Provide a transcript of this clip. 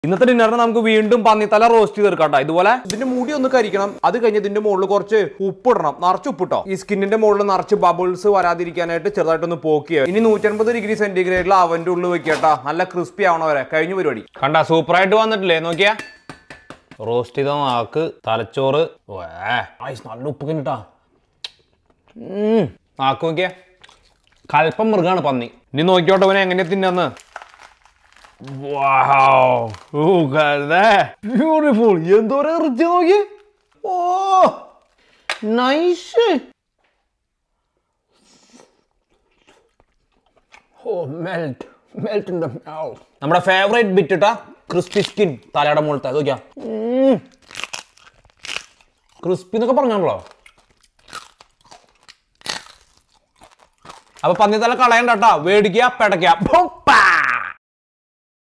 ഇന്നത്തെ ഡിന്നറിന് നമുക്ക് വീണ്ടും പന്നിത്തല റോസ്റ്റ് തീർക്കാട്ടോ ഇതുപോലെ ഇതിന്റെ മുടി ഒന്ന് കരിക്കണം അത് കഴിഞ്ഞ് ഇതിന്റെ മുകളിൽ കുറച്ച് ഉപ്പിടണം നിറച്ച് ഉപ്പിട്ടോ ഈ സ്കിന്നിന്റെ മുകളിൽ നിറച്ച് ബബിൾസ് വരാതിരിക്കാനായിട്ട് ചെറുതായിട്ടൊന്ന് പോക്കിയോ ഇനി നൂറ്റൻപത് ഡിഗ്രി സെന്റിഗ്രേഡിൽ അവന്റെ ഉള്ളിൽ വെക്കട്ടോ നല്ല ക്രിസ്പി ആവണ വരെ കഴിഞ്ഞ പരിപാടി കണ്ട സൂപ്പറായിട്ട് വന്നിട്ടില്ലേ നോക്കിയാ റോസ്റ്റ് ചെയ്ത നാക്ക് തലച്ചോറ് വേ, ആയിസ് നല്ല ഉപ്പ് കണ്ടിട്ടാ നാക്ക് നോക്കിയാ കൽപ്പം മൃഗാണ് പന്നി ഇനി നോക്കിയോട്ടെ ഇവനെ എങ്ങനെയാ തിന്നാന്ന് ബ്യൂട്ടിഫുൾ എന്തോരം ഇറച്ചി നോക്കി oh nice oh melt melt in the നമ്മുടെ ഫേവറേറ്റ് ബിറ്റ് ഇട്ടാ ക്രിസ്പി സ്കിൻ തലയുടെ മുകളിലത്തെ അത് നോക്കിയാ ക്രിസ്പി എന്നൊക്കെ പറഞ്ഞാണല്ലോ അപ്പൊ പന്നിത്തല കളയണ്ട കേട്ടോ മേടിക്കുക പെടയ്ക്കുക